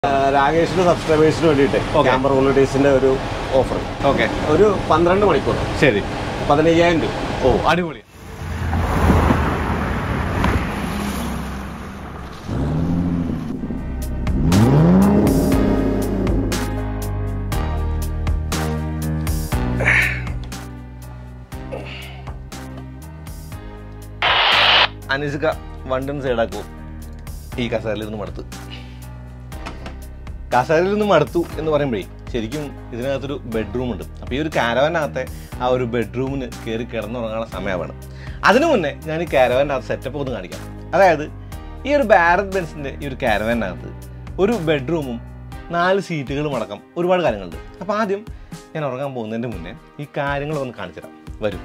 രാകേഷിന്റെ സബ്സ്ക്രൈബേഴ്സിന് വേണ്ടിയിട്ട് Okay. Camper ഹോളിഡേസിന്റെ ഒരു offer okay ഒരു പന്ത്രണ്ട് മണിക്കൂർ ശരി പതിനയ്യായിരം രൂപ ഓ അടിപൊളി അനുഷ്ക വണ്ടൻ സൈഡാക്കൂ ഈ കസേരയിൽ നിന്ന് മടുത്ത് കസേരയിൽ നിന്ന് മടുത്തു എന്ന് പറയുമ്പോഴേ ശരിക്കും ഇതിനകത്തൊരു ബെഡ്റൂം ഉണ്ട് അപ്പോൾ ഈ ഒരു കാരവനകത്തെ ആ ഒരു ബെഡ്റൂമിന് കയറി കിടന്നുറങ്ങാനുള്ള സമയമാണ് അതിനു മുന്നേ ഞാൻ ഈ കാരവൻ്റെ അകത്ത് സെറ്റപ്പ് ഒന്ന് കാണിക്കാം അതായത് ഈ ഒരു ഭാരത് ബെൻസിൻ്റെ ഈ ഒരു കാരവനകത്ത് ഒരു ബെഡ്റൂമും നാല് സീറ്റുകളും അടക്കം ഒരുപാട് കാര്യങ്ങളുണ്ട് അപ്പോൾ ആദ്യം ഞാൻ ഉറങ്ങാൻ പോകുന്നതിൻ്റെ മുന്നേ ഈ കാര്യങ്ങളൊന്ന് കാണിച്ചു തരാം വരും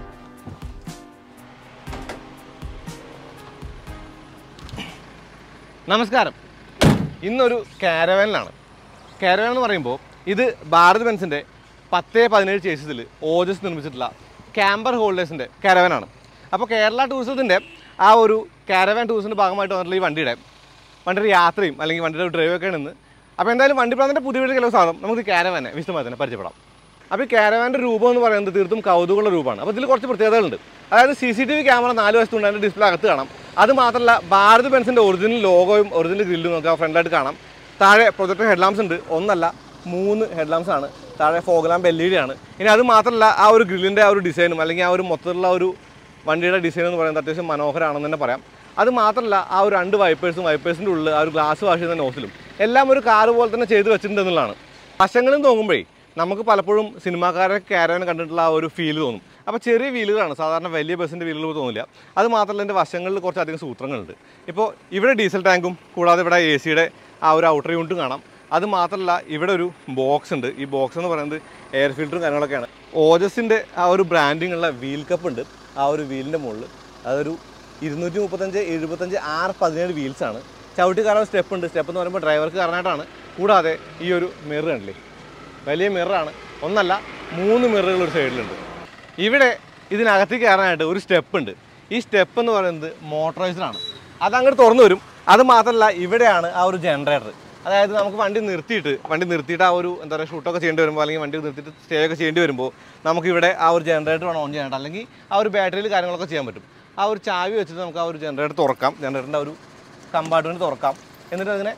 നമസ്കാരം ഇന്നൊരു കാരവാനിലാണ് കാരവാൻ എന്ന് പറയുമ്പോൾ ഇത് ഭാരത് ബെൻസിൻ്റെ പത്ത് പതിനേഴ് ചേസസിൽ ഓജസ് നിർമ്മിച്ചിട്ടുള്ള ക്യാമ്പർ ഹോൾഡേഴ്സിൻ്റെ കാരവാനാണ് അപ്പോൾ കേരള ടൂറിസത്തിൻ്റെ ആ ഒരു കാരവാൻ ടൂറിസത്തിൻ്റെ ഭാഗമായിട്ട് വന്നിട്ടുള്ള ഈ വണ്ടിയുടെ വണ്ടിയുടെ യാത്രയും അല്ലെങ്കിൽ വണ്ടിയുടെ ഡ്രൈവൊക്കെ നിന്ന് അപ്പോൾ എന്തായാലും വണ്ടി പ്രാന്തിൻ്റെ പുതിയ വീട് ചില സാധനം നമുക്ക് കാരവാനെ വിശദമായി തന്നെ പരിചയപ്പെടാം അപ്പോൾ ഈ കാരവാൻ്റെ രൂപം എന്ന് പറയുന്നത് തീർത്തും കൗതുകമുള്ള രൂപമാണ് അപ്പോൾ ഇതിൽ കുറച്ച് പ്രത്യേകതകളുണ്ട് അതായത് C C T V camera നാല് വശത്തുണ്ട് അതിൻ്റെ ഡിസ്പ്ലേ അകത്ത് കാണാം അത് മാത്രമല്ല ഭാരത് ബെൻസിൻ്റെ ഒറിജിനൽ ലോഗോയും ഒറിജിനൽ ഗ്രില്ലും നമുക്ക് ആ ഫ്രണ്ടിലായിട്ട് കാണാം താഴെ പ്രൊജക്ടർ ഹെഡ്ലാംസ് ഉണ്ട് ഒന്നല്ല മൂന്ന് ഹെഡ്ലാംസ് ആണ് താഴെ fog lamp L E D ആണ് ഇനി അത് മാത്രമല്ല ആ ഒരു ഗ്രില്ലിൻ്റെ ആ ഒരു ഡിസൈനും അല്ലെങ്കിൽ ആ ഒരു മൊത്തത്തിലുള്ള ഒരു വണ്ടിയുടെ ഡിസൈൻ എന്ന് പറയുന്നത് അത്യാവശ്യം മനോഹരമാണെന്ന് തന്നെ പറയാം അത് മാത്രമല്ല ആ ഒരു രണ്ട് വൈപ്പേഴ്സും വൈപ്പേഴ്സിൻ്റെ ഉള്ളിൽ ആ ഒരു ഗ്ലാസ് വാഷ് ചെയ്യുന്ന നോസിലും എല്ലാം ഒരു കാറ് പോലെ തന്നെ ചെയ്ത് വെച്ചിട്ടുണ്ട് എന്നുള്ളതാണ് വശങ്ങളിൽ നോക്കുമ്പോഴേ നമുക്ക് പലപ്പോഴും സിനിമാക്കാരെ കാരവൻ കണ്ടിട്ടുള്ള ആ ഒരു ഫീൽ തോന്നും അപ്പോൾ ചെറിയ വീലുകളാണ് സാധാരണ വലിയ ബസ്സിൻ്റെ വീലുകൾ തോന്നില്ല അത് മാത്രമല്ല എൻ്റെ വശങ്ങളിൽ കുറച്ചധികം സൂത്രങ്ങളുണ്ട് ഇപ്പോൾ ഇവിടെ ഡീസൽ ടാങ്കും കൂടാതെ ഇവിടെ എ സിയുടെ ആ ഒരു ഔട്ടർ യൂണിറ്റും കാണാം അത് മാത്രമല്ല ഇവിടെ ഒരു ബോക്സ് ഉണ്ട് ഈ ബോക്സ് എന്ന് പറയുന്നത് എയർ ഫിൽറ്ററും കാര്യങ്ങളൊക്കെയാണ് ഓജസിൻ്റെ ആ ഒരു ബ്രാൻഡിങ് ഉള്ള വീൽ കപ്പ് ഉണ്ട് ആ ഒരു വീലിൻ്റെ മുകളിൽ അതൊരു ഇരുന്നൂറ്റി മുപ്പത്തഞ്ച് എഴുപത്തഞ്ച് ആറ് പതിനേഴ് വീൽസാണ് ചവിട്ടി കയറാൻ സ്റ്റെപ്പ് ഉണ്ട് സ്റ്റെപ്പ് എന്ന് പറയുമ്പോൾ ഡ്രൈവർക്ക് കയറാനായിട്ടാണ് കൂടാതെ ഈ ഒരു മിറർ കണ്ടില്ലേ വലിയ മിററാണ് ഒന്നല്ല മൂന്ന് മിററുകൾ ഒരു സൈഡിലുണ്ട് ഇവിടെ ഇതിനകത്തേക്ക് കയറാനായിട്ട് ഒരു സ്റ്റെപ്പ് ഉണ്ട് ഈ സ്റ്റെപ്പ് എന്ന് പറയുന്നത് മോട്ടറൈസ്ഡ് ആണ് അത് അങ്ങോട്ട് തുറന്നു വരും അത് മാത്രമല്ല ഇവിടെയാണ് ആ ഒരു ജനറേറ്റർ അതായത് നമുക്ക് വണ്ടി നിർത്തിയിട്ട് വണ്ടി നിർത്തിയിട്ട് ആ ഒരു എന്താ പറയുക ഷൂട്ടൊക്കെ ചെയ്യേണ്ടി വരുമ്പോൾ അല്ലെങ്കിൽ വണ്ടി നിർത്തിയിട്ട് സ്റ്റേ ഒക്കെ ചെയ്യേണ്ടി വരുമ്പോൾ നമുക്ക് ഇവിടെ ആ ഒരു ജനറേറ്റർ വേണം ഓൺ ചെയ്യാനായിട്ട് അല്ലെങ്കിൽ ആ ഒരു ബാറ്ററിയിൽ കാര്യങ്ങളൊക്കെ ചെയ്യാൻ പറ്റും ആ ഒരു ചാവി വെച്ചിട്ട് നമുക്ക് ആ ഒരു ജനറേറ്റർ തുറക്കാം ജനറേറ്ററിൻ്റെ ഒരു കമ്പാർട്ട്മെൻറ്റ് തുറക്കാം എന്നിട്ട് അതിനെ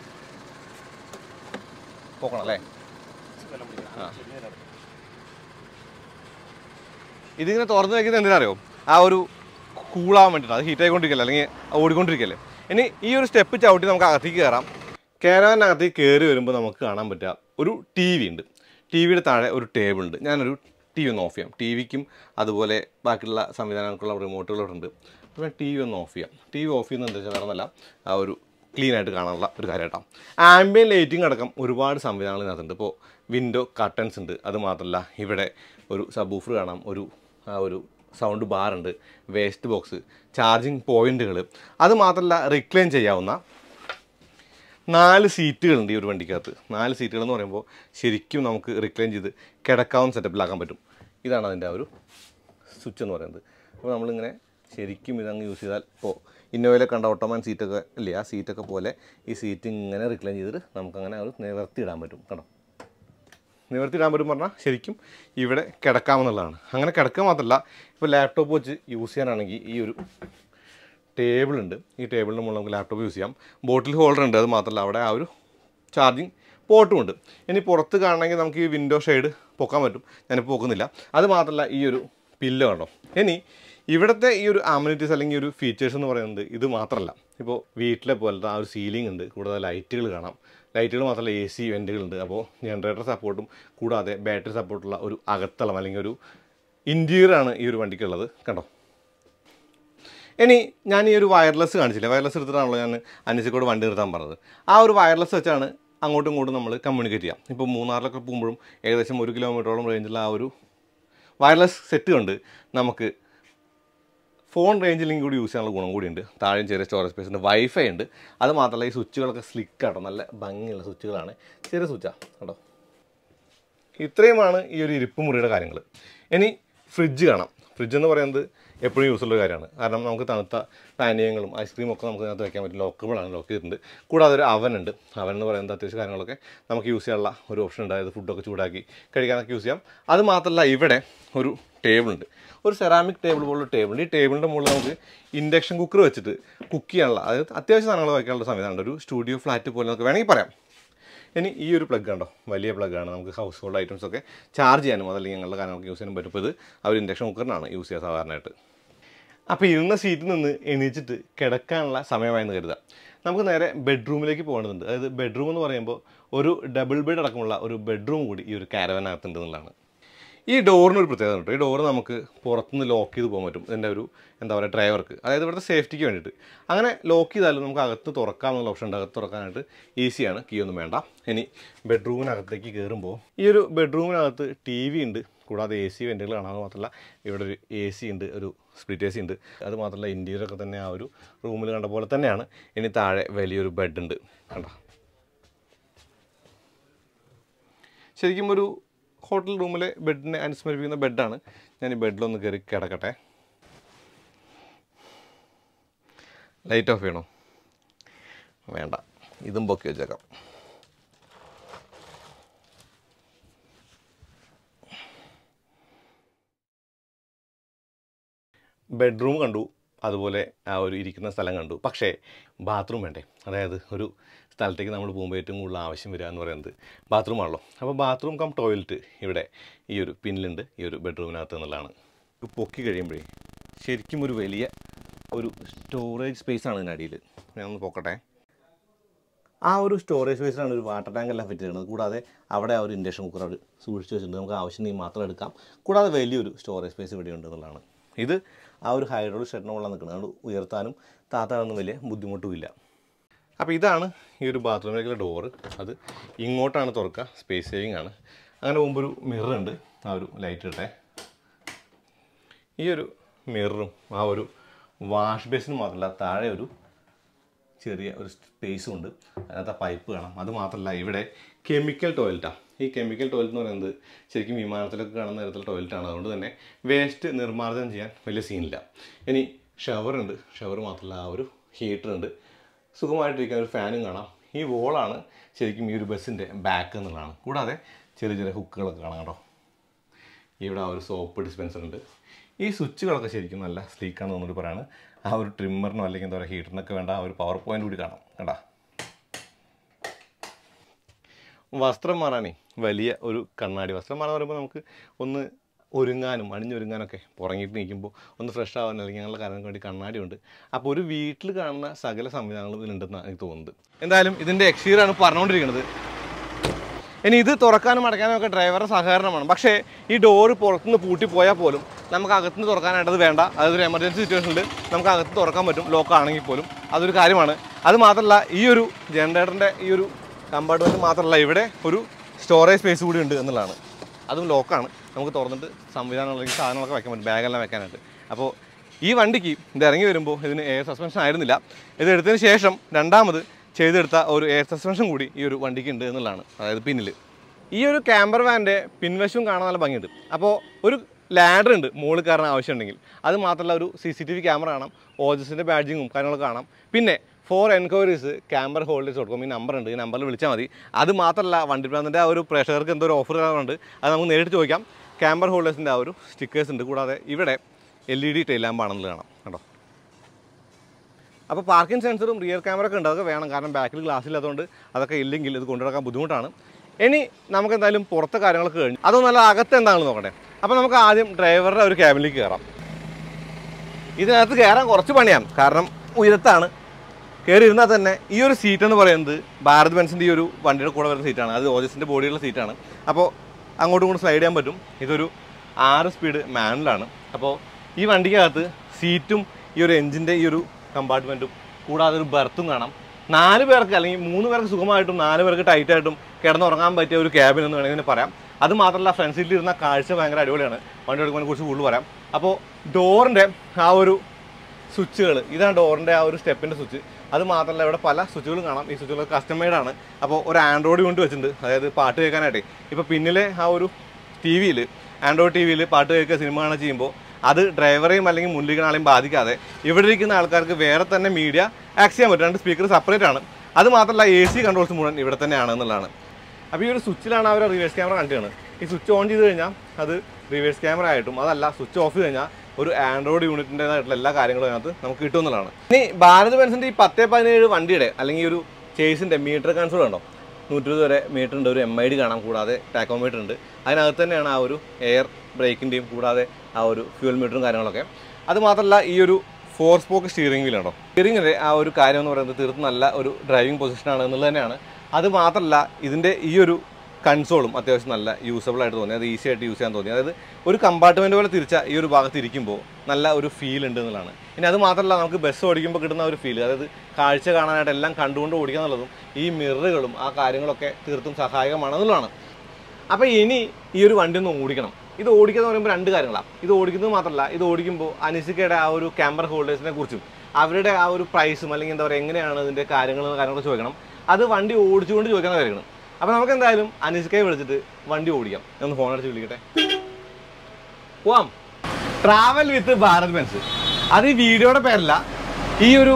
പോക്കണം അല്ലേ ഇതിങ്ങനെ തുറന്നു വയ്ക്കുന്നത് എന്തിനറിയോ ആ ഒരു കൂളാവാൻ വേണ്ടിയിട്ട് അത് ഹീറ്റ് ആയിക്കൊണ്ടിരിക്കല്ലേ അല്ലെങ്കിൽ ഓടിക്കൊണ്ടിരിക്കല്ലേ ഇനി ഈ ഒരു സ്റ്റെപ്പ് ചവിട്ടി നമുക്ക് അകത്തേക്ക് കയറാം കയറാനകത്തേക്ക് കയറി വരുമ്പോൾ നമുക്ക് കാണാൻ പറ്റുക ഒരു ടി വി ഉണ്ട് ടി വിയുടെ താഴെ ഒരു ടേബിൾ ഉണ്ട് ഞാനൊരു ടി വി ഒന്ന് ഓഫ് ചെയ്യാം ടി വിക്കും അതുപോലെ ബാക്കിയുള്ള സംവിധാനങ്ങൾക്കുള്ള റിമോട്ടുകളൊക്കെ ഉണ്ട് അപ്പോൾ ഞാൻ ടി വി ഒന്ന് ഓഫ് ചെയ്യാം ടി വി ഓഫ് ചെയ്യുന്നത് എന്താ വെച്ചാൽ വേറെ ഒന്നല്ല ആ ഒരു ക്ലീൻ ആയിട്ട് കാണാനുള്ള ഒരു കാര്യമായിട്ടാണ് ആംബിയൻ ലൈറ്റിംഗ് അടക്കം ഒരുപാട് സംവിധാനങ്ങൾ ഇതിനകത്തുണ്ട് ഇപ്പോൾ വിൻഡോ കർട്ടൻസ് ഉണ്ട് അത് മാത്രമല്ല ഇവിടെ ഒരു സബൂഫർ കാണാം ഒരു ആ ഒരു സൗണ്ട് ബാർ ഉണ്ട് വേസ്റ്റ് ബോക്സ് ചാർജിങ് പോയിന്റുകൾ അത് മാത്രമല്ല റിക്ലൈൻ ചെയ്യാവുന്ന നാല് സീറ്റുകളുണ്ട് ഈ ഒരു വണ്ടിക്കകത്ത് നാല് സീറ്റുകൾ എന്ന് പറയുമ്പോൾ ശരിക്കും നമുക്ക് റിക്ലൈൻ ചെയ്ത് കിടക്കാവുന്ന സെറ്റപ്പിലാക്കാൻ പറ്റും ഇതാണ് അതിൻ്റെ ആ ഒരു സ്വിച്ച് എന്ന് പറയുന്നത് അപ്പോൾ നമ്മളിങ്ങനെ ശരിക്കും ഇതങ്ങ് യൂസ് ചെയ്താൽ ഇപ്പോൾ ഇന്നോവയിലെ കണ്ട ഓട്ടോമാൻ സീറ്റൊക്കെ ഇല്ലേ ആ സീറ്റൊക്കെ പോലെ ഈ സീറ്റ് ഇങ്ങനെ റിക്ലൈൻ ചെയ്തിട്ട് നമുക്കങ്ങനെ ഒരു നിവർത്തിയിടാൻ പറ്റും കണ്ടോ നിവർത്തിയിടാൻ പറ്റും പറഞ്ഞാൽ ശരിക്കും ഇവിടെ കിടക്കാമെന്നുള്ളതാണ് അങ്ങനെ കിടക്കുക മാത്രമല്ല ഇപ്പോൾ ലാപ്ടോപ്പ് വെച്ച് യൂസ് ചെയ്യാനാണെങ്കിൽ ഈ ഒരു ടേബിൾ ഉണ്ട് ഈ ടേബിളിന് മുകളിൽ നമുക്ക് ലാപ്ടോപ്പ് യൂസ് ചെയ്യാം ബോട്ടിൽ ഹോൾഡർ ഉണ്ട് അത് മാത്രമല്ല അവിടെ ആ ഒരു ചാർജിങ് പോർട്ടും ഉണ്ട് ഇനി പുറത്ത് കാണണമെങ്കിൽ നമുക്ക് ഈ വിൻഡോ ഷെയ്ഡ് പൊക്കാൻ പറ്റും ഞാനിപ്പോൾ പൊക്കുന്നില്ല അത് മാത്രമല്ല ഈ ഒരു പില്ലോ കണ്ടോ ഇനി ഇവിടുത്തെ ഈ ഒരു അമ്യൂണിറ്റീസ് അല്ലെങ്കിൽ ഒരു ഫീച്ചേഴ്സ് എന്ന് പറയുന്നത് ഇത് മാത്രമല്ല ഇപ്പോൾ വീട്ടിലെ പോലത്തെ ആ ഒരു സീലിംഗ് ഉണ്ട് കൂടാതെ ലൈറ്റുകൾ കാണാം ലൈറ്റുകൾ മാത്രമല്ല എ സി വെൻറ്റുകളുണ്ട് അപ്പോൾ ജനറേറ്റർ സപ്പോർട്ടും കൂടാതെ ബാറ്ററി സപ്പോർട്ടുള്ള ഒരു അകത്തളം അല്ലെങ്കിൽ ഒരു ഇൻറ്റീരിയറാണ് ഈ ഒരു വണ്ടിക്കുള്ളത് കണ്ടോ ഇനി ഞാൻ ഈ ഒരു വയർലെസ് കാണിച്ചില്ല വയർലെസ് എടുത്തിട്ടാണല്ലോ ഞാൻ അനിസിക്കോട് വണ്ടി നിർത്താൻ പറഞ്ഞത് ആ ഒരു വയർലെസ് വെച്ചാണ് അങ്ങോട്ടും ഇങ്ങോട്ടും നമ്മൾ കമ്മ്യൂണിക്കേറ്റ് ചെയ്യാം ഇപ്പോൾ മൂന്നാറിലൊക്കെ പോകുമ്പോഴും ഏകദേശം ഒരു കിലോമീറ്ററോളം റേഞ്ചുള്ള ആ ഒരു വയർലെസ് സെറ്റ് കൊണ്ട് നമുക്ക് ഫോൺ റേഞ്ചിലും കൂടി യൂസ് ചെയ്യാനുള്ള ഗുണം കൂടിയുണ്ട് താഴെയും ചെറിയ സ്റ്റോറേജ് സ്പേസ് ഉണ്ട് വൈഫൈ ഉണ്ട് അത് മാത്രമല്ല ഈ സ്വിച്ചുകളൊക്കെ സ്ലിക്ക് ആട്ടോ നല്ല ഭംഗിയുള്ള സ്വിച്ചുകളാണ് ചെറിയ സ്വിച്ചാണ് കേട്ടോ ഇത്രയുമാണ് ഈ ഒരു ഇരിപ്പ് മുറിയുടെ കാര്യങ്ങൾ ഇനി ഫ്രിഡ്ജ് കാണാം ഫ്രിഡ്ജ് എന്ന് പറയുന്നത് എപ്പോഴും യൂസ് ഉള്ള കാര്യമാണ് കാരണം നമുക്ക് തണുത്ത പാനീയങ്ങളും ഐസ്ക്രീമും ഒക്കെ നമുക്ക് അതിനകത്ത് വെക്കാൻ പറ്റും ലോക്കബിളാണ് ലോക്ക് ചെയ്തിട്ടുണ്ട് കൂടാതെ ഒരു അവൻ ഉണ്ട് അവൻ എന്ന് പറയുന്നത് അത്യാവശ്യം കാര്യങ്ങളൊക്കെ നമുക്ക് യൂസ് ചെയ്യാനുള്ള ഒരു ഓപ്ഷൻ ഉണ്ട് അതായത് ഫുഡൊക്കെ ചൂടാക്കി കഴിക്കാനൊക്കെ യൂസ് ചെയ്യാം അത് മാത്രമല്ല ഇവിടെ ഒരു ടേബിൾ ഉണ്ട് ഒരു സെറാമിക് ടേബിൾ പോലുള്ള ടേബിൾ ഈ ടേബിളിൻ്റെ മുകളിൽ നമുക്ക് ഇൻഡക്ഷൻ കുക്കർ വെച്ചിട്ട് കുക്ക് ചെയ്യാനുള്ള അതായത് അത്യാവശ്യം സാധനങ്ങൾ വയ്ക്കാനുള്ള സംവിധാനമുണ്ട് ഒരു സ്റ്റുഡിയോ ഫ്ലാറ്റ് പോലെ നമുക്ക് വേണമെങ്കിൽ പറയാം ഇനി ഈ ഒരു പ്ലഗ് ഉണ്ടോ വലിയ പ്ലഗ്ഗാണ് നമുക്ക് ഹൗസ് ഹോൾഡ് ഐറ്റംസ് ഒക്കെ ചാർജ് ചെയ്യാനും അതല്ലെങ്കിൽ ഞങ്ങളുടെ കാര്യങ്ങളൊക്കെ യൂസ് ചെയ്യാനും പറ്റും ഇപ്പോൾ ഇത് ആ ഒരു ഇൻഡക്ഷൻ കുക്കറിനാണ് യൂസ് ചെയ്യുക സാധാരണയായിട്ട് അപ്പോൾ ഇരുന്ന സീറ്റിൽ നിന്ന് എണീച്ചിട്ട് കിടക്കാനുള്ള സമയമായെന്ന് കരുതാം നമുക്ക് നേരെ ബെഡ്റൂമിലേക്ക് പോകേണ്ടതുണ്ട് അതായത് ബെഡ്റൂം എന്ന് പറയുമ്പോൾ ഒരു ഡബിൾ ബെഡ് അടക്കമുള്ള ഒരു ബെഡ്റൂം കൂടി ഈ ഒരു കാരവനകത്തുണ്ട് എന്നുള്ളതാണ് ഈ ഡോറിന് ഒരു പ്രത്യേകത ഉണ്ട് ഈ ഡോറ് നമുക്ക് പുറത്തുനിന്ന് ലോക്ക് ചെയ്ത് പോകാൻ പറ്റും ഇതിൻ്റെ ഒരു എന്താ പറയുക ഡ്രൈവർക്ക് അതായത് ഇവിടുത്തെ സേഫ്റ്റിക്ക് വേണ്ടിയിട്ട് അങ്ങനെ ലോക്ക് ചെയ്താലും നമുക്ക് അകത്ത് തുറക്കാമെന്നുള്ള ഓപ്ഷൻ ഉണ്ട് അകത്ത് തുറക്കാനായിട്ട് ഈസിയാണ് കീ ഒന്നും വേണ്ട ഇനി ബെഡ്റൂമിനകത്തേക്ക് കയറുമ്പോൾ ഈ ഒരു ബെഡ്റൂമിനകത്ത് ടി വി ഉണ്ട് കൂടാതെ എ സി വെൻറ്റുകൾ കാണാൻ മാത്രമല്ല ഇവിടെ ഒരു എ സി ഉണ്ട് ഒരു സ്പ്ലിറ്റ് എ സി ഉണ്ട് അത് മാത്രമല്ല ഇൻറ്റീരിയറൊക്കെ തന്നെ ആ ഒരു റൂമിൽ കണ്ട പോലെ തന്നെയാണ് ഇനി താഴെ വലിയൊരു ബെഡ് ഉണ്ട് കണ്ടോ ശരിക്കും ഒരു ഹോട്ടൽ റൂമിലെ ബെഡിനെ അനുസ്മരിപ്പിക്കുന്ന ബെഡാണ് ഞാൻ ഈ ബെഡിലൊന്ന് കയറി കിടക്കട്ടെ ലൈറ്റ് ഓഫ് ചെയ്യണോ വേണ്ട ഇതും പൊക്കി വെച്ചേക്കാം ബെഡ്റൂം കണ്ടു അതുപോലെ ആ ഒരു ഇരിക്കുന്ന സ്ഥലം കണ്ടു പക്ഷേ ബാത്റൂം വേണ്ടേ അതായത് ഒരു സ്ഥലത്തേക്ക് നമ്മൾ പോകുമ്പോൾ ഏറ്റവും കൂടുതൽ ആവശ്യം വരിക എന്ന് പറയുന്നത് ബാത്റൂം ആണല്ലോ അപ്പോൾ ബാത്റൂം കം ടോയ്ലറ്റ് ഇവിടെ ഈ ഒരു പിന്നിലുണ്ട് ഈ ഒരു ബെഡ്റൂമിനകത്ത് എന്നുള്ളതാണ് ഇത് പൊക്കി കഴിയുമ്പോഴേ ശരിക്കും ഒരു വലിയ ഒരു സ്റ്റോറേജ് സ്പേസ് ആണ് ഇതിനടിയിൽ ഞാനൊന്ന് പൊക്കട്ടെ ആ ഒരു സ്റ്റോറേജ് സ്പേസിലാണ് ഒരു വാട്ടർ ടാങ്ക് എല്ലാം ഫിറ്റ് ചെയ്യുന്നത് കൂടാതെ അവിടെ ആ ഒരു ഇൻഡക്ഷൻ കുക്കർ അവിടെ സൂക്ഷിച്ച് വെച്ചിട്ടുണ്ട് നമുക്ക് ആവശ്യമുണ്ടെങ്കിൽ മാത്രം എടുക്കാം കൂടാതെ വലിയൊരു സ്റ്റോറേജ് സ്പേസ് ഇവിടെ ഉണ്ട് എന്നുള്ളതാണ് ഇത് ആ ഒരു ഹൈഡ്രോളിക് ഷെഡിന് മുകളിൽ നിൽക്കുന്നത് അതുകൊണ്ട് ഉയർത്താനും താത്താനൊന്നും വലിയ ബുദ്ധിമുട്ടുമില്ല അപ്പോൾ ഇതാണ് ഈ ഒരു ബാത്റൂമിലേക്കുള്ള ഡോറ് അത് ഇങ്ങോട്ടാണ് തുറക്കുക സ്പേസ് സേവിങ് ആണ് അങ്ങനെ പോകുമ്പോൾ ഒരു മിറർ ഉണ്ട് ആ ഒരു ലൈറ്റ് ഇട്ടെ ഈ ഒരു മിററും ആ ഒരു വാഷ് ബേസിനും മാത്രമല്ല താഴെ ഒരു ചെറിയ ഒരു സ്പേസും ഉണ്ട് അതിനകത്ത് ആ പൈപ്പ് കാണാം അത് മാത്രമല്ല ഇവിടെ കെമിക്കൽ ടോയ്ലറ്റാണ് ഈ കെമിക്കൽ ടോയ്ലറ്റ് എന്ന് പറയുന്നത് ശരിക്കും വിമാനത്തിലൊക്കെ കാണുന്ന തരത്തിലുള്ള ടോയ്ലറ്റാണ് അതുകൊണ്ട് തന്നെ വേസ്റ്റ് നിർമ്മാർജ്ജനം ചെയ്യാൻ വലിയ സീനില്ല ഇനി ഷവറുണ്ട് ഷവർ മാത്രമല്ല ആ ഒരു ഹീറ്റർ ഉണ്ട് സുഖമായിട്ടിരിക്കുന്ന ഒരു ഫാനും കാണാം ഈ വോളാണ് ശരിക്കും ഈ ഒരു ബസ്സിൻ്റെ ബാക്ക് എന്നുള്ളതാണ് കൂടാതെ ചെറിയ ചെറിയ ഹുക്കുകളൊക്കെ കാണാം കേട്ടോ ഇവിടെ ആ ഒരു സോപ്പ് ഡിസ്പെൻസർ ഉണ്ട് ഈ സ്വിച്ചുകളൊക്കെ ശരിക്കും നല്ല സ്ലീക്കാണെന്ന് തോന്നിട്ട് പറയാണ് ആ ഒരു ട്രിമ്മറിനോ അല്ലെങ്കിൽ എന്താ പറയുക ഹീറ്ററിനൊക്കെ വേണ്ട ആ ഒരു പവർ പോയിന്റ് കൂടി കാണാം കണ്ടാ വസ്ത്രം മാറാനേ വലിയ ഒരു കണ്ണാടി വസ്ത്രം മാറാൻ പറയുമ്പോൾ നമുക്ക് ഒന്ന് ഒരുങ്ങാനും അണിഞ്ഞൊരുങ്ങാനൊക്കെ പുറങ്ങിയിട്ട് നിൽക്കുമ്പോൾ ഒന്ന് ഫ്രഷ് ആവാൻ അല്ലെങ്കിൽ അങ്ങനെയുള്ള കാര്യങ്ങൾക്ക് വേണ്ടി കണ്ണാടിയുണ്ട് അപ്പോൾ ഒരു വീട്ടിൽ കാണുന്ന സകല സംവിധാനങ്ങളും ഇതിലുണ്ടെന്നാണ് എനിക്ക് തോന്നുന്നത് എന്തായാലും ഇതിൻ്റെ എക്സ്റ്റീരിയറാണ് പറഞ്ഞുകൊണ്ടിരിക്കുന്നത് ഇനി ഇത് തുറക്കാനും അടയ്ക്കാനും ഒക്കെ ഡ്രൈവറുടെ സഹകരണമാണ് പക്ഷേ ഈ ഡോറ് പുറത്തുനിന്ന് പൂട്ടിപ്പോയാൽ പോലും നമുക്ക് അകത്തുനിന്ന് തുറക്കാനായിട്ടത് വേണ്ട അതൊരു എമർജൻസി സിറ്റുവേഷനിൽ നമുക്ക് അകത്ത് തുറക്കാൻ പറ്റും ലോക്ക് ആണെങ്കിൽ പോലും അതൊരു കാര്യമാണ് അത് മാത്രമല്ല ഈ ഒരു ജനറേറ്ററിൻ്റെ ഈ ഒരു കമ്പാർട്ട്മെൻറ്റ് മാത്രമല്ല ഇവിടെ ഒരു സ്റ്റോറേജ് സ്പേസ് കൂടി ഉണ്ട് എന്നുള്ളതാണ് അതും ലോക്കാണ് നമുക്ക് തുറന്നിട്ട് സംവിധാനം അല്ലെങ്കിൽ സാധനങ്ങളൊക്കെ വെക്കാൻ പറ്റും ബാഗെല്ലാം വെക്കാനായിട്ട് അപ്പോൾ ഈ വണ്ടിക്ക് ഇത് ഇറങ്ങി വരുമ്പോൾ ഇതിന് എയർ സസ്പെൻഷൻ ആയിരുന്നില്ല ഇത് എടുത്തതിന് ശേഷം രണ്ടാമത് ചെയ്തെടുത്ത ഒരു എയർ സസ്പെൻഷൻ കൂടി ഈ ഒരു വണ്ടിക്ക് ഉണ്ട് എന്നുള്ളതാണ് അതായത് പിന്നിൽ ഈ ഒരു ക്യാമ്പർ വാൻ്റെ പിൻവശവും കാണാൻ നല്ല ഭംഗിയുണ്ട് അപ്പോൾ ഒരു ലാഡർ ഉണ്ട് മുകളിൽ കയറാൻ ആവശ്യമുണ്ടെങ്കിൽ അത് മാത്രമല്ല ഒരു C C T V camera കാണാം ഓജസിൻ്റെ ബാഡ്ജിങ്ങും കാര്യങ്ങളൊക്കെ കാണാം പിന്നെ ഫോർ എൻക്വയറീസ് ക്യാമ്പർ ഹോൾഡേഴ്സ് കൊടുക്കും ഈ നമ്പർ ഉണ്ട് ഈ നമ്പറിൽ വിളിച്ചാൽ മതി അത് മാത്രമല്ല വണ്ടി പ്രാന്തിൻ്റെ ആ ഒരു പ്രേക്ഷകർക്ക് എന്തോ ഒരു ഓഫർ ഉണ്ട് അത് നമുക്ക് നേരിട്ട് ചോദിക്കാം ക്യാമ്പർ ഹോൾഡേഴ്സിൻ്റെ ആ ഒരു സ്റ്റിക്കേഴ്സ് ഉണ്ട് കൂടാതെ ഇവിടെ എൽ ഇ ഡി ടൈൽ ലാമ്പാണെന്ന് കാണാം കേട്ടോ അപ്പോൾ പാർക്കിംഗ് സെൻസറും റിയർ ക്യാമറ ഒക്കെ ഉണ്ട് അതൊക്കെ വേണം കാരണം ബാക്കിൽ ഗ്ലാസ് ഇല്ലാത്തതുകൊണ്ട് അതൊക്കെ ഇല്ലെങ്കിൽ ഇത് കൊണ്ടുനടക്കാൻ ബുദ്ധിമുട്ടാണ് ഇനി നമുക്ക് എന്തായാലും പുറത്തെ കാര്യങ്ങളൊക്കെ കഴിഞ്ഞു അതൊന്നല്ല അകത്ത് എന്താണെന്ന് നോക്കട്ടെ അപ്പോൾ നമുക്ക് ആദ്യം ഡ്രൈവറുടെ ഒരു ക്യാബിനിലേക്ക് കയറാം ഇതിനകത്ത് കയറാൻ കുറച്ച് പണിയാണ് കാരണം ഉയരത്താണ് കയറി ഇരുന്നാൽ തന്നെ ഈ ഒരു സീറ്റ് എന്ന് പറയുന്നത് ഭാരത് ബെൻസിൻ്റെ ഈ ഒരു വണ്ടിയുടെ കൂടെ വരുന്ന സീറ്റാണ് അത് ഓജസിൻ്റെ ബോഡിയുള്ള സീറ്റാണ് അപ്പോൾ അങ്ങോട്ടും ഇങ്ങോട്ടും സ്ലൈഡ് ചെയ്യാൻ പറ്റും ഇതൊരു ആറ് സ്പീഡ് മാനുവലാണ് അപ്പോൾ ഈ വണ്ടിക്കകത്ത് സീറ്റും ഈ ഒരു എഞ്ചിൻ്റെ ഈ ഒരു കമ്പാർട്ട്മെൻറ്റും കൂടാതെ ഒരു ബർത്തും കാണാം നാല് പേർക്ക് അല്ലെങ്കിൽ മൂന്ന് പേർക്ക് സുഖമായിട്ടും നാല് പേർക്ക് ടൈറ്റായിട്ടും കിടന്നുറങ്ങാൻ പറ്റിയ ഒരു ക്യാബിൻ എന്ന് വേണമെങ്കിൽ പറയാം അത് മാത്രമല്ല ഫ്രണ്ട് സീറ്റിൽ ഇരുന്ന കാഴ്ച ഭയങ്കര അടിപൊളിയാണ് വണ്ടി എടുക്കുന്നതിനെ കുറിച്ച് കൂടുതൽ പറയാം അപ്പോൾ ഡോറിൻ്റെ ആ ഒരു സ്വിച്ചുകൾ ഇതാണ് ഡോറിൻ്റെ ആ ഒരു സ്റ്റെപ്പിൻ്റെ സ്വിച്ച് അത് മാത്രമല്ല ഇവിടെ പല സ്വിച്ചുകളും കാണാം ഈ സ്വിച്ചുകൾ കസ്റ്റമൈഡ് ആണ് അപ്പോൾ ഒരു ആൻഡ്രോയിഡ് കൊണ്ട് വെച്ചിട്ടുണ്ട് അതായത് പാട്ട് കേൾക്കാനായിട്ട് ഇപ്പോൾ പിന്നിലെ ആ ഒരു ടി വിയിൽ ആൻഡ്രോയിഡ് ടി വിയിൽ പാട്ട് കേൾക്കുക സിനിമ കാണുക ചെയ്യുമ്പോൾ അത് ഡ്രൈവറെയും അല്ലെങ്കിൽ മുന്നിലിരിക്കുന്ന ആളെയും ബാധിക്കാതെ ഇവിടെ ഇരിക്കുന്ന ആൾക്കാർക്ക് വേറെ തന്നെ മീഡിയ ആക്സ് ചെയ്യാൻ പറ്റും രണ്ട് സ്പീക്കർ സെപ്പറേറ്റ് ആണ് അത് മാത്രമല്ല എ സി കൺട്രോൾസ് മുഴുവൻ ഇവിടെ തന്നെയാണ് എന്നുള്ളതാണ് അപ്പോൾ ഈ ഒരു സ്വിച്ചിലാണ് അവർ റിവേഴ്സ് ക്യാമറ കണ്ടിയാണ് ഈ സ്വിച്ച് ഓൺ ചെയ്ത് കഴിഞ്ഞാൽ അത് റിവേഴ്സ് ക്യാമറ ആയിട്ടും അതല്ല സ്വിച്ച് ഓഫ് ചെയ്ത് കഴിഞ്ഞാൽ ഒരു ആൻഡ്രോയിഡ് യൂണിറ്റിൻ്റെതായിട്ടുള്ള എല്ലാ കാര്യങ്ങളും അതിനകത്ത് നമുക്ക് കിട്ടും എന്നുള്ളതാണ് ഇനി ഭാരത് ബെൻസിൻ്റെ ഈ പത്ത് പതിനേഴ് വണ്ടിയുടെ അല്ലെങ്കിൽ ഈ ഒരു ചേസിൻ്റെ മീറ്റർ കൺസോൾ ഉണ്ടോ നൂറ്റിരുപത് വരെ മീറ്റർ ഉണ്ട് ഒരു എം ഐ ഡി കാണാം കൂടാതെ ടാക്കോമീറ്റർ ഉണ്ട് അതിനകത്ത് തന്നെയാണ് ആ ഒരു എയർ ബ്രേക്കിൻ്റെയും കൂടാതെ ആ ഒരു ഫ്യൂൽ മീറ്ററും കാര്യങ്ങളൊക്കെ അത് മാത്രമല്ല ഈ ഒരു ഫോർ സ്പോക്ക് സ്റ്റിയറിംഗ് വീൽ ഉണ്ടോ സ്റ്റിയറിംഗിൻ്റെ ആ ഒരു കാര്യം എന്ന് പറയുന്നത് തീർത്തും നല്ല ഒരു ഡ്രൈവിംഗ് പൊസിഷനാണ് എന്നുള്ളത് തന്നെയാണ് അത് മാത്രമല്ല ഇതിൻ്റെ ഈ ഒരു കൺസോളും അത്യാവശ്യം നല്ല യൂസബിൾ ആയിട്ട് തോന്നി അത് ഈസി ആയിട്ട് യൂസ് ചെയ്യാൻ തോന്നി അതായത് ഒരു കമ്പാർട്ട്മെൻറ്റ് പോലെ തിരിച്ച ഈ ഒരു ഭാഗത്ത് ഇരിക്കുമ്പോൾ നല്ല ഒരു ഫീൽ ഉണ്ട് എന്നുള്ളതാണ് ഇനി അത് മാത്രമല്ല നമുക്ക് ബസ് ഓടിക്കുമ്പോൾ കിട്ടുന്ന ഒരു ഫീൽ അതായത് കാഴ്ച കാണാനായിട്ട് എല്ലാം കണ്ടുകൊണ്ട് ഓടിക്കുക എന്നുള്ളതും ഈ മിററുകളും ആ കാര്യങ്ങളൊക്കെ തീർത്തും സഹായകമാണ് എന്നുള്ളതാണ് അപ്പോൾ ഇനി ഈ ഒരു വണ്ടി ഒന്ന് ഓടിക്കണം ഇത് ഓടിക്കുക എന്ന് പറയുമ്പോൾ രണ്ട് കാര്യങ്ങളാണ് ഇത് ഓടിക്കുന്നത് മാത്രമല്ല ഇത് ഓടിക്കുമ്പോൾ അനിസിക്കയുടെ ആ ഒരു ക്യാമറ ഹോൾഡേഴ്സിനെ കുറിച്ചും അവരുടെ ആ ഒരു പ്രൈസും അല്ലെങ്കിൽ എന്താ പറയുക എങ്ങനെയാണ് ഇതിൻ്റെ കാര്യങ്ങൾ കാര്യങ്ങളൊക്കെ ചോദിക്കണം അത് വണ്ടി ഓടിച്ചുകൊണ്ട് ചോദിക്കാൻ കാര്യങ്ങൾ അപ്പോൾ നമുക്ക് എന്തായാലും അനിസിക്കയെ വിളിച്ചിട്ട് വണ്ടി ഓടിക്കാം ഞാൻ ഒന്ന് ഫോൺ അടിച്ച് വിളിക്കട്ടെ പോവാം ട്രാവൽ വിത്ത് ഭാരത് ബെൻസ് അത് ഈ വീഡിയോയുടെ പേരല്ല ഈ ഒരു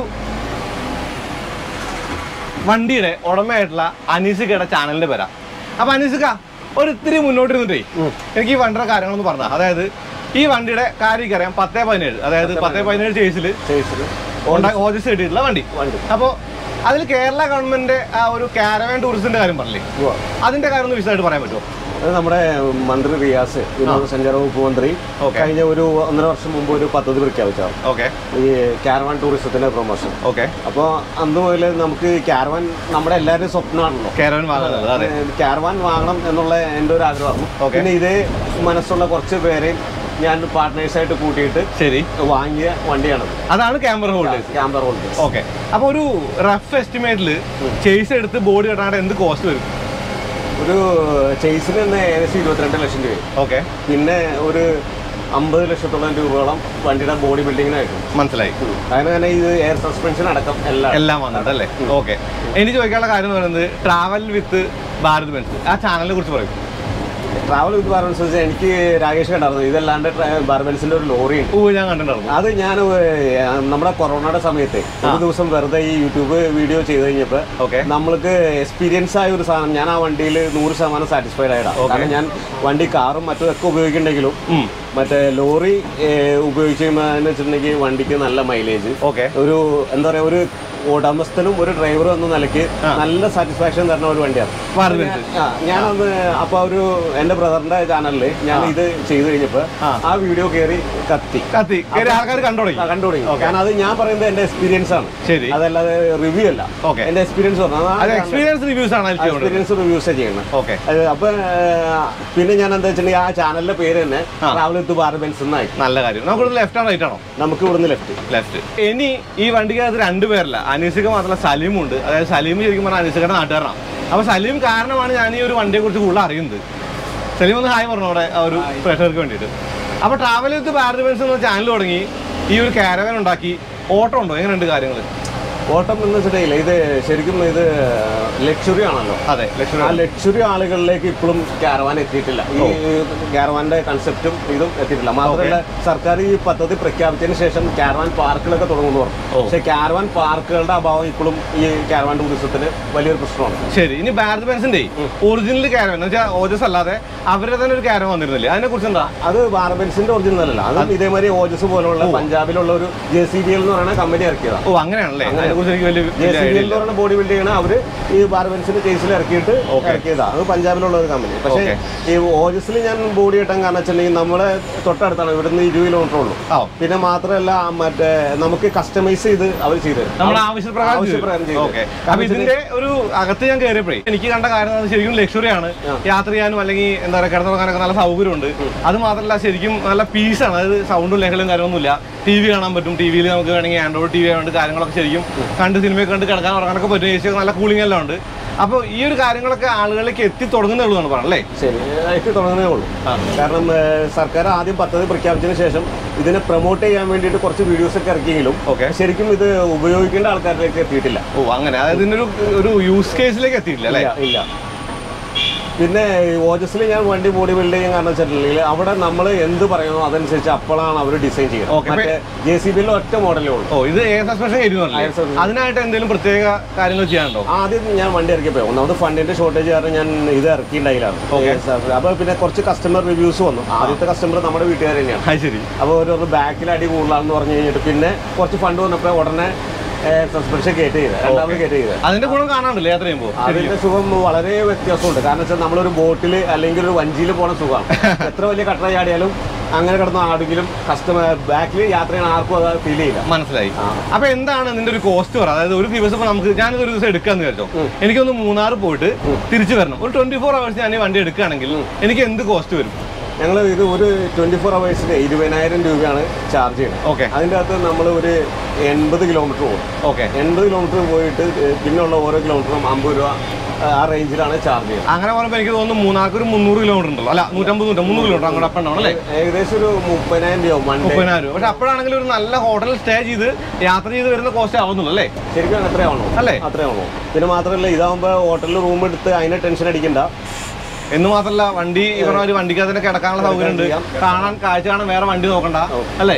വണ്ടിയുടെ ഉടമയായിട്ടുള്ള അനീസിക്കയുടെ ചാനലിന്റെ പേരാ അപ്പൊ അനീസിക്ക ഒരു ഇത്തിരി മുന്നോട്ട് ഇരുന്നിട്ടേ എനിക്ക് ഈ വണ്ടിയുടെ കാര്യങ്ങളൊന്ന് പറഞ്ഞ അതായത് ഈ വണ്ടിയുടെ കാര്യം അറിയാം പത്തേ പതിനേഴ് അതായത് പത്തേ പതിനേഴ് ചേസിൽ ചേസിൽ ഓജസ് കിട്ടിയിട്ടുള്ള വണ്ടി വണ്ടി അപ്പോൾ അതിൽ കേരള ഗവൺമെന്റ് ആ ഒരു കാരവാൻ ടൂറിസത്തിന്റെ കാര്യം പറഞ്ഞില്ലേ ഉവ്വ. അതിന്റെ കാര്യം ഒന്ന് വിശദമായിട്ട് പറയാൻ പറ്റുമോ അത് നമ്മുടെ മന്ത്രി റിയാസ് വിനോദസഞ്ചാര വകുപ്പ് മന്ത്രി ഓക്കെ. കഴിഞ്ഞ ഒരു ഒന്നര വർഷം മുമ്പ് ഒരു പദ്ധതി പ്രഖ്യാപിച്ചാണ് ഓക്കെ ഈ കാരവാൻ ടൂറിസത്തിന്റെ പ്രൊമോഷൻ ഓക്കെ അപ്പോൾ അന്ന് മുതൽ നമുക്ക് കാരവാൻ നമ്മുടെ എല്ലാവരുടെയും സ്വപ്നമാണല്ലോ കാരവാൻ വാങ്ങുന്നത് അതെ കാരവാൻ വാങ്ങണം എന്നുള്ള എൻ്റെ ഒരു ആഗ്രഹം ഓക്കെ. പിന്നെ ഇതേ മനസ്സുള്ള കുറച്ച് പേരെയും ഞാൻ പാർട്ട്നേഴ്സായിട്ട് കൂട്ടിയിട്ട് ശരി വാങ്ങിയ വണ്ടിയാണത് അതാണ് camera holders camper hold okay അപ്പൊ ഒരു റഫ് എസ്റ്റിമേറ്റിൽ ചേസ് എടുത്ത് ബോഡി കെട്ടാണ്ട് എന്ത് കോസ്റ്റ് വരും ഒരു ചേസിന് തന്നെ ഏകദേശം ഇരുപത്തിരണ്ട് ലക്ഷം രൂപ ഓക്കെ പിന്നെ ഒരു അമ്പത് ലക്ഷത്തോളം രൂപയോളം വണ്ടിയുടെ ബോഡി ബിൽഡിങ്ങിനായിട്ടും മനസ്സിലായി അങ്ങനെ തന്നെ ഇത് എയർ സസ്പെൻഷൻ അടക്കം എല്ലാം എല്ലാം വന്നിട്ടല്ലേ ഓക്കെ എനിക്ക് ചോദിക്കാനുള്ള കാര്യം എന്ന് പറയുന്നത് ട്രാവൽ വിത്ത് ഭാരത് ബെൻസ് ആ ചാനലിനെ കുറിച്ച് പറയും ട്രാവൽ വിത്ത് ബാർബൻസ് എനിക്ക് രാകേഷ് കണ്ടായിരുന്നു ഇതല്ലാണ്ട് ബാർബൻസിന്റെ ഒരു ലോറി ഉണ്ട് ഓ ഞാൻ കണ്ടിട്ടുണ്ടായിരുന്നു അത് ഞാൻ നമ്മുടെ കൊറോണയുടെ സമയത്ത് ഒരു ദിവസം വെറുതെ ഈ യൂട്യൂബ് വീഡിയോ ചെയ്ത് കഴിഞ്ഞപ്പോൾ ഓക്കെ നമ്മൾക്ക് എക്സ്പീരിയൻസ് ആയ ഒരു സാധനം ഞാൻ ആ വണ്ടിയിൽ നൂറ് ശതമാനം സാറ്റിസ്ഫൈഡ് ആയിടാം Okay. കാരണം ഞാൻ വണ്ടി കാറും മറ്റും ഒക്കെ ഉപയോഗിക്കുന്നുണ്ടെങ്കിലും ഉം. മറ്റേ ലോറി ഉപയോഗിക്കുമ്പോൾ വെച്ചിട്ടുണ്ടെങ്കിൽ വണ്ടിക്ക് നല്ല മൈലേജ് ഓക്കെ ഒരു എന്താ പറയാ ഒരു ഉടമസ്ഥനും ഒരു ഡ്രൈവറും എന്ന നിലയ്ക്ക് ആ. നല്ല സാറ്റിസ്ഫാക്ഷൻ തരുന്ന ഒരു വണ്ടിയാണ് ഭാരത് ബെൻസ് ആ, ഞാനന്ന് അപ്പൊ ഒരു എന്റെ ബ്രദറിന്റെ ചാനലിൽ ഞാൻ ഇത് ചെയ്തു കഴിഞ്ഞപ്പോ ആ. ആ വീഡിയോ കയറി കത്തി കത്തി കയറി ആൾക്കാർ കണ്ടു തുടങ്ങി കണ്ടു തുടങ്ങി കാരണം അത് ഞാൻ പറയുന്നത് എന്റെ എക്സ്പീരിയൻസ് ആണ് ശരി അതല്ലാതെ റിവ്യൂ അല്ല Okay. എന്റെ എക്സ്പീരിയൻസ് പറഞ്ഞു അത് എക്സ്പീരിയൻസ് റിവ്യൂസ് ആണ് അതിൽ ചെയ്യുന്നത് എക്സ്പീരിയൻസ് റിവ്യൂസ് ചെയ്യണം ഓക്കെ അത് അപ്പൊ ആ, പിന്നെ ഞാൻ എന്താ വെച്ചിട്ടുണ്ടെങ്കിൽ ആ ചാനലിന്റെ പേര് തന്നെ ആ. ട്രാവൽ വിത്ത് ബാർബെൻസ് എന്നായി നല്ല കാര്യം നമുക്ക് ലെഫ്റ്റ് ആണോ റൈറ്റ് ആണോ നമുക്ക് ഇവിടുന്ന് ലെഫ്റ്റ് ലെഫ്റ്റ് ഇനി ഈ വണ്ടിക്കകത്ത് രണ്ടുപേരല്ല അനീസിക മാത്രമല്ല സലീമും ഉണ്ട് അതായത് സലീം ശരിക്കും പറഞ്ഞാൽ അനീസിക്കയുടെ നാട്ടുകാരനാണ് അപ്പോൾ സലീം കാരണമാണ് ഞാൻ ഈ ഒരു വണ്ടിയെ കുറിച്ച് കൂടുതൽ അറിയുന്നത് സലീം ഒന്ന് ഹായ് പറഞ്ഞു അവിടെ ആ ഒരു പ്രേക്ഷകർക്ക് വേണ്ടിയിട്ട് അപ്പോൾ ട്രാവൽ വിത്ത് ഭാരത് ബെൻസ് എന്ന ചാനൽ തുടങ്ങി ഈ ഒരു കാരവൻ ഉണ്ടാക്കി ഓട്ടോ ഉണ്ടോ എങ്ങനെയുണ്ട് കാര്യങ്ങൾ ഓട്ടം എന്ന് വെച്ചിട്ടില്ല ഇത് ശരിക്കും ഇത് ലക്ഷറി ആണല്ലോ അതെ ലക്ഷ്മി ആ ലക്ഷറി ആളുകളിലേക്ക് ഇപ്പോഴും കാരവാൻ എത്തിയിട്ടില്ല ഈ കാരവാന്റെ കൺസെപ്റ്റും ഇതും എത്തിയിട്ടില്ല മാത്രമല്ല സർക്കാർ ഈ പദ്ധതി പ്രഖ്യാപിച്ചതിന് ശേഷം കാരവാൻ പാർക്കുകളൊക്കെ തുടങ്ങുന്നു പറഞ്ഞു ഓ. പക്ഷെ കാരവാൻ പാർക്കുകളുടെ അഭാവം ഇപ്പോഴും ഈ കാരവാൻ ടൂറിസത്തിന് വലിയൊരു പ്രശ്നമാണ് ശരി ഇനി ഭാരത് ബെൻസിന്റെ ഒറിജിനൽ കാരവൻ എന്ന് വെച്ചാൽ ഓജസ് അല്ലാതെ അവരുടെ തന്നെ ഒരു കാരവൻ വന്നിരുന്നില്ലേ അതിനെ കുറിച്ച് എന്താ അത് ബാർബൻസിന്റെ ഒറിജിനൽ അല്ല അതും ഇതേമാതിരി ഓജസ് പോലുള്ള പഞ്ചാബിലുള്ള ഒരു ജെ സി ബി എൽ എന്ന് പറയുന്ന കമ്പനി ഇറക്കിയതാണ് ഓ അങ്ങനെയാണല്ലേ അതിനെ കുറിച്ച് എനിക്ക് വലിയ ജെ വലിയ സി ബി idea എൽ എന്ന് ഇല്ല. പറയുന്ന ബോഡി ബിൽഡിംഗ് ആണ് അവര് ഈ ബാർബൻസിന്റെ കേസിൽ ഇറക്കിയിട്ട് Okay. ഇറക്കിയതാണ് അത് പഞ്ചാബിലുള്ള ഒരു കമ്പനി പക്ഷേ Okay. ഈ ഓജസിൽ ഞാൻ ബോഡി കിട്ടാൻ കാരണം വെച്ചിട്ടുണ്ടെങ്കിൽ നമ്മളെ തൊട്ടടുത്താണ് ഇവിടുന്ന് ഇരുപത് കിലോമീറ്റർ ഉള്ളൂ ആ പിന്നെ മാത്രമല്ല മറ്റേ നമുക്ക് കസ്റ്റമൈസ് ചെയ്ത് അവർ ചെയ്ത് തരും. നമ്മുടെ ആവശ്യപ്രകാരം ആവശ്യപ്രകാരം ചെയ്തു ഓക്കെ തരും. അപ്പൊ ഇതിന്റെ ഒരു അകത്ത് ഞാൻ കയറിയപ്പോഴേ എനിക്ക് കണ്ട കാര്യം എന്ന് ശരിക്കും ലക്ഷറി ആണ് ആ. യാത്ര ചെയ്യാനും അല്ലെങ്കിൽ എന്താ പറയുക കിടന്നുറങ്ങാനൊക്കെ നല്ല സൗകര്യമുണ്ട് അത് മാത്രമല്ല ശരിക്കും നല്ല പീസാണ് അതായത് സൗണ്ടും ലഹളയും കാര്യമൊന്നുമില്ല ടി വി കാണാൻ പറ്റും ടി വിയിൽ നമുക്ക് വേണമെങ്കിൽ ആൻഡ്രോയിഡ് ടി വി ആയതുകൊണ്ട് കാര്യങ്ങളൊക്കെ ശരിക്കും കണ്ട് സിനിമയൊക്കെ കണ്ട് കിടക്കാൻ ഉറങ്ങാനൊക്കെ പറ്റും എ സി ഒക്കെ നല്ല കൂളിംഗ് എല്ലാം ഉണ്ട് അപ്പോൾ ഈ ഒരു കാര്യങ്ങളൊക്കെ ആളുകളിലേക്ക് എത്തി തുടങ്ങുന്നേ ഉള്ളൂ എന്നാണ് പറഞ്ഞല്ലേ ശരി എത്തി തുടങ്ങുന്നേ ഉള്ളൂ ആ. കാരണം ഏഹ്, സർക്കാർ ആദ്യം പദ്ധതി പ്രഖ്യാപിച്ചതിന് ശേഷം ഇതിനെ പ്രൊമോട്ട് ചെയ്യാൻ വേണ്ടിയിട്ട് കുറച്ച് വീഡിയോസ് ഒക്കെ ഇറക്കിയെങ്കിലും Okay. ശരിക്കും ഇത് ഉപയോഗിക്കേണ്ട ആൾക്കാരിലേക്ക് എത്തിയിട്ടില്ല ഓ അങ്ങനെ അതായത് ഇതിന്റെ ഒരു ഒരു യൂസ് കേസിലേക്ക് എത്തിയിട്ടില്ല അല്ലേ ഇല്ല, ഇല്ല പിന്നെ ഓജസിൽ ഞാൻ വണ്ടി ബോഡി ബിൽഡ് ചെയ്യാൻ കാരണം വെച്ചിട്ടുണ്ടെങ്കിൽ അവിടെ നമ്മൾ എന്ത് പറയുന്നോ അതനുസരിച്ച് അപ്പോഴാണ് അവർ ഡിസൈൻ Okay, ചെയ്യുന്നത് മറ്റേ ജെ സി ബിയിൽ ഒറ്റ മോഡലേ ഉള്ളൂ ഓ ഇത് എയർ സസ്പെൻഷൻ Air ആയിരുന്നല്ലേ suspension. അതിനായിട്ട് എന്തെങ്കിലും പ്രത്യേക കാര്യങ്ങൾ ചെയ്യാനുണ്ടോ ആദ്യം ഞാൻ വണ്ടി ഇറക്കിയപ്പോൾ ഒന്നാമത് ഫണ്ടിന്റെ ഷോർട്ടേജ് കാരണം ഞാൻ ഇത് ഇറക്കിയിട്ടുണ്ടായില്ലാണ് അപ്പോൾ പിന്നെ കുറച്ച് കസ്റ്റമർ റിവ്യൂസ് വന്നു ആദ്യത്തെ കസ്റ്റമർ നമ്മുടെ വീട്ടുകാർ തന്നെയാണ് അത് ശരി അപ്പോൾ ഒരു ബാക്കിൽ അടി കൂടുതലാണെന്ന് പറഞ്ഞു കഴിഞ്ഞിട്ട് പിന്നെ കുറച്ച് ഫണ്ട് വന്നപ്പോൾ ഉടനെ സസ്പെൻഷൻ കയറ്റി ചെയ്ത് രണ്ടാമത് കയറ്റി ചെയ്ത് അതിന്റെ ഗുണം കാണാണ്ടല്ലേ യാത്ര ചെയ്യുമ്പോൾ അതിന്റെ സുഖം വളരെ വ്യത്യാസമുണ്ട് കാരണം വെച്ചാൽ നമ്മളൊരു ബോട്ടിൽ അല്ലെങ്കിൽ ഒരു വഞ്ചിയിൽ പോണ സുഖമാണ് എത്ര വലിയ കട്ടറ ചാടിയാലും അങ്ങനെ കിടന്ന് ആടെങ്കിലും കസ്റ്റമർ ബാക്കിൽ യാത്ര ചെയ്യാൻ ആർക്കും അത് ഫീൽ ചെയ്യില്ല മനസ്സിലായി ആ. അപ്പൊ എന്താണ് നിന്റെ ഒരു കോസ്റ്റ് പറ അതായത് ഒരു ദിവസം ഇപ്പൊ നമുക്ക് ഞാനിത് ഒരു ദിവസം എടുക്കാന്ന് വിചാരിച്ചോ എനിക്കൊന്ന് മൂന്നാർ പോയിട്ട് തിരിച്ചു വരണം ഒരു ട്വന്റി ഫോർ അവേഴ്സ് ഞാൻ ഈ വണ്ടി എടുക്കുകയാണെങ്കിൽ എനിക്ക് എന്ത് കോസ്റ്റ് വരും ഞങ്ങൾ ഇത് ഒരു ട്വന്റി ഫോർ അവേഴ്സിന് ഇരുപതിനായിരം രൂപയാണ് ചാർജ് ചെയ്യുന്നത് ഓക്കെ അതിൻ്റെ അകത്ത് നമ്മൾ ഒരു എൺപത് കിലോമീറ്റർ പോകും ഓക്കെ എൺപത് കിലോമീറ്റർ പോയിട്ട് പിന്നെയുള്ള ഓരോ കിലോമീറ്ററും അമ്പത് രൂപ ആ റേഞ്ചിലാണ് ചാർജ് ചെയ്യുന്നത് അങ്ങനെ പറയുമ്പോൾ എനിക്ക് തോന്നുന്നു മൂന്നാർക്ക് ഒരു മുന്നൂറ് കിലോമീറ്റർ ഉണ്ടല്ലോ അല്ല നൂറ്റമ്പത് നൂറ്റമ്പത് മുന്നൂറ് കിലോമീറ്റർ അങ്ങോട്ട് അപ്പ് ഉണ്ടാവും അല്ലേ ഏകദേശം ഒരു മുപ്പതിനായിരം രൂപ വൺ ഡേ മുപ്പതിനായിരം രൂപ പക്ഷെ അപ്പോഴാണെങ്കിൽ ഒരു നല്ല ഹോട്ടലിൽ സ്റ്റേ ചെയ്ത് യാത്ര ചെയ്ത് വരുന്ന കോസ്റ്റ് ആവുന്നുള്ളൂ അല്ലേ ശരിക്കും അത്രയാണോ അല്ലേ? അത്രയാണോ പിന്നെ മാത്രമല്ല ഇതാകുമ്പോൾ ഹോട്ടലിൽ റൂം എടുത്ത് അതിനെ ടെൻഷൻ അടിക്കണ്ട എന്ന് മാത്രമല്ല വണ്ടി ഈ പറഞ്ഞ ഒരു വണ്ടിക്ക് അതിന് കിടക്കാനുള്ള സൗകര്യം ഉണ്ട് ചെയ്യാം. കാണാൻ കാഴ്ച കാണാൻ വേറെ വണ്ടി നോക്കണ്ട അല്ലേ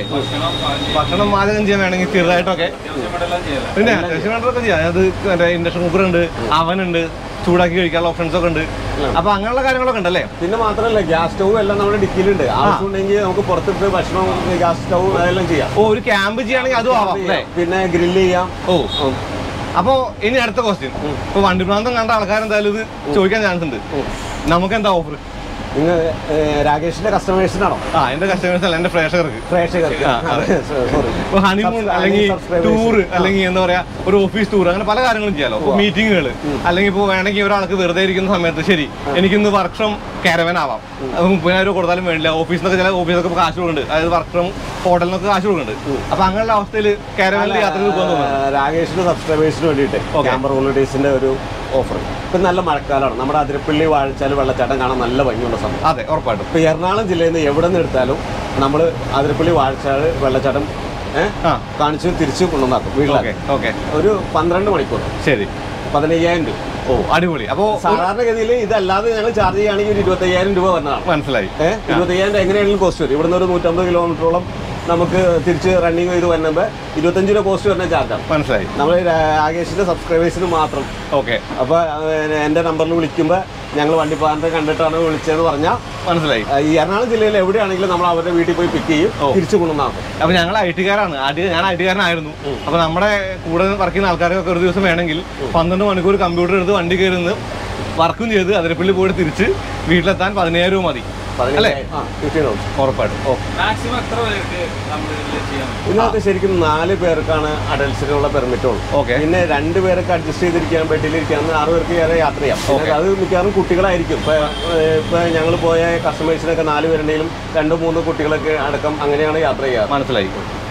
ഭക്ഷണം പാചകം ചെയ്യാൻ വേണമെങ്കിൽ ചെറുതായിട്ടൊക്കെ പിന്നെ അത്യാവശ്യം വേണ്ടതൊക്കെ ചെയ്യാം അത് മറ്റേ ഇൻഡക്ഷൻ കുക്കർ ഉണ്ട് അവൻ ഉണ്ട് ചൂടാക്കി കഴിക്കാനുള്ള ഓപ്ഷൻസ് ഒക്കെ ഉണ്ട് അപ്പൊ അങ്ങനെയുള്ള കാര്യങ്ങളൊക്കെ ഉണ്ടല്ലേ പിന്നെ മാത്രമല്ല ഗ്യാസ് സ്റ്റൗ എല്ലാം നമ്മുടെ ഡിക്കിയിലുണ്ട് ആവശ്യമുണ്ടെങ്കിൽ നമുക്ക് പുറത്തിട്ട് ഭക്ഷണം ഗ്യാസ് സ്റ്റൗ അതെല്ലാം ചെയ്യാം ഓ ഒരു ക്യാമ്പ് ചെയ്യുകയാണെങ്കിൽ അതും ആവാം അല്ലേ പിന്നെ ഗ്രില്ല് ചെയ്യാം ഓ ഉം. അപ്പോ ഇനി അടുത്ത ക്വസ്റ്റ്യൻ ഇപ്പൊ വണ്ടി പ്രാന്തം കണ്ട ആൾക്കാർ എന്തായാലും ഇത് ചോദിക്കാൻ ചാൻസ് ഉണ്ട് നമുക്ക് എന്താ ഓഫർ നിങ്ങൾ രാകേഷിന്റെ കസ്റ്റമേഴ്സിനാണോ ആ എന്റെ കസ്റ്റമേഴ്സ് അല്ല എന്റെ പ്രേക്ഷകർക്ക് പ്രേക്ഷകർക്ക് ആ, അതെ. സോറി ഇപ്പൊ ഹണിമൂൺ അല്ലെങ്കിൽ ടൂർ അല്ലെങ്കിൽ എന്താ പറയാ ഒരു ഓഫീസ് ടൂർ അങ്ങനെ പല കാര്യങ്ങളും ചെയ്യാലോ ഇപ്പൊ മീറ്റിങ്ങുകൾ അല്ലെങ്കിൽ ഇപ്പൊ വേണമെങ്കിൽ ഒരാൾക്ക് വെറുതെ ഇരിക്കുന്ന സമയത്ത് ശരി എനിക്കിന്ന് വർക്ക് ഫ്രം കാരവൻ ആവാം അത് മുപ്പതിനായിരം രൂപ കൊടുത്താലും വേണ്ടില്ല ഓഫീസിൽ നിന്നൊക്കെ ചില ഓഫീസൊക്കെ ഇപ്പൊ കാശ് കൊടുക്കുന്നുണ്ട് അതായത് വർക്ക് ഫ്രം ഹോട്ടലിൽ നിന്നൊക്കെ കാശ് കൊടുക്കുന്നുണ്ട് അപ്പൊ അങ്ങനെയുള്ള അവസ്ഥയിൽ കാരവനിൽ യാത്ര പോകാൻ തോന്നുന്നു രാകേഷിന്റെ സബ്സ്ക്രൈബേഴ്സിന് വേണ്ടിയിട്ട് ക്യാമ്പർ ഹോളിഡേസിന്റെ ഒരു ഓഫർ ഇപ്പൊ നല്ല മഴക്കാലമാണ് നമ്മുടെ അതിരപ്പള്ളി വാഴച്ചാൽ വെള്ളച്ചാട്ടം കാണാൻ നല്ല ഭംഗിയുള്ള സമയം അതെ ഉറപ്പായിട്ടും ഇപ്പൊ എറണാകുളം ജില്ലയിൽ നിന്ന് എവിടെ നിന്ന് എടുത്താലും നമ്മൾ അതിരപ്പള്ളി വാഴച്ചാൽ വെള്ളച്ചാട്ടം ഏഹ് ആ കാണിച്ച് തിരിച്ച് കൊണ്ടുവന്നാക്കും ഓക്കെ വീട്ടിലാക്കി ഓക്കെ ഒരു പന്ത്രണ്ട് മണിക്കൂർ ശരി പതിനയ്യായിരം രൂപ ഓ അടിപൊളി അപ്പോ സാധാരണഗതിയിൽ ഇതല്ലാതെ ഞങ്ങൾ ചാർജ് ചെയ്യുകയാണെങ്കിൽ ഒരു ഇരുപത്തയ്യായിരം രൂപ വരുന്നതാണ് മനസ്സിലായി ഏഹ് ഇരുപത്തയ്യായിരം എങ്ങനെയാണെങ്കിലും കോസ്റ്റ് വരും ഇവിടുന്ന് ഒരു നൂറ്റമ്പത് കിലോമീറ്ററോളം നമുക്ക് തിരിച്ച് റണ്ണിങ് ചെയ്ത് വരുമ്പോൾ ഇരുപത്തഞ്ച് രൂപ കോസ്റ്റ് വരുന്ന ചാർജാണ് മനസ്സിലായി നമ്മൾ രാകേഷിന്റെ സബ്സ്ക്രൈബേഴ്സിന് മാത്രം ഓക്കെ അപ്പോൾ എൻ്റെ നമ്പറിൽ വിളിക്കുമ്പോൾ ഞങ്ങൾ വണ്ടിപ്പാറിന്റെ കണ്ടിട്ടാണ് വിളിച്ചതെന്ന് പറഞ്ഞാൽ മനസ്സിലായി ഈ എറണാകുളം ജില്ലയിൽ എവിടെയാണെങ്കിലും നമ്മൾ അവരുടെ വീട്ടിൽ പോയി പിക്ക് ചെയ്യും തിരിച്ചു കൊണ്ടുവന്നാക്കും അപ്പൊ ഞങ്ങൾ ഐ ടിക്കാരാണ് ആദ്യം ഞാൻ ഐ ടിക്കാരനായിരുന്നു അപ്പൊ നമ്മുടെ കൂടെ വർക്ക് ചെയ്യുന്ന ആൾക്കാരൊക്കെ ഒരു ദിവസം വേണമെങ്കിൽ പന്ത്രണ്ട് മണിക്കൂർ കമ്പ്യൂട്ടർ എടുത്ത് വണ്ടി കയറി നിന്ന് വർക്കും ചെയ്ത് അതിരപ്പള്ളി പോയിട്ട് തിരിച്ച് വീട്ടിലെത്താൻ പതിനായിരം രൂപ മതി അല്ലേ ആ ഫിഫ്റ്റീൻ ഔട്ട് ഉറപ്പായിട്ടും ഓ മാക്സിമം എത്ര പേർക്ക് നമ്മൾ ഇതിൽ ചെയ്യാൻ പറ്റും ഇതിനകത്ത് ശരിക്കും നാല് പേർക്കാണ് അഡൽസിനുള്ള പെർമിറ്റ് ഉള്ളൂ ഓക്കെ പിന്നെ രണ്ട് പേർക്ക് അഡ്ജസ്റ്റ് ചെയ്തിരിക്കാൻ ബെഡിലിരിക്കാൻ ആറ് പേർക്ക് വേറെ യാത്ര ചെയ്യാം പിന്നെ അത് മിക്കവാറും കുട്ടികളായിരിക്കും ഇപ്പൊ ഏഹ്, ഇപ്പൊ ഞങ്ങൾ പോയ കസ്റ്റമേഴ്സിനൊക്കെ നാല് പേരുണ്ടെങ്കിലും രണ്ടോ മൂന്നോ കുട്ടികളൊക്കെ അടക്കം അങ്ങനെയാണ് യാത്ര ചെയ്യാറ് മനസ്സിലായി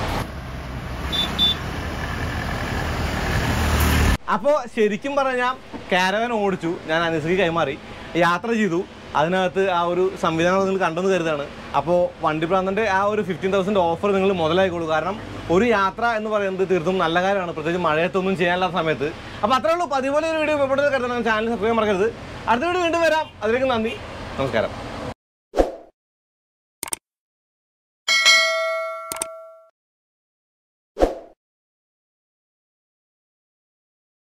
അപ്പോൾ ശരിക്കും പറഞ്ഞാൽ കാരവൻ ഓടിച്ചു ഞാൻ അനുസരിച്ച് കൈമാറി യാത്ര ചെയ്തു അതിനകത്ത് ആ ഒരു സംവിധാനം നിങ്ങൾ കണ്ടെന്ന് കരുതാണ് അപ്പോൾ വണ്ടി പ്രാന്തൻ്റെ ആ ഒരു ഫിഫ്റ്റീൻ തൗസൻഡ് ഓഫർ നിങ്ങൾ മുതലായിക്കോളൂ കാരണം ഒരു യാത്ര എന്ന് പറയുന്നത് തീർത്തും നല്ല കാര്യമാണ് പ്രത്യേകിച്ച് മഴയത്തൊന്നും ചെയ്യാനുള്ള സമയത്ത് അപ്പോൾ അത്രേ ഉള്ളൂ പതിപോലെ ഒരു വീഡിയോ ഇവിടെ കരുതണം ചാനൽ സബ്സ്ക്രൈബ് മറക്കരുത് അടുത്ത വീഡിയോ വീണ്ടും വരാം അതിലേക്ക് നന്ദി നമസ്കാരം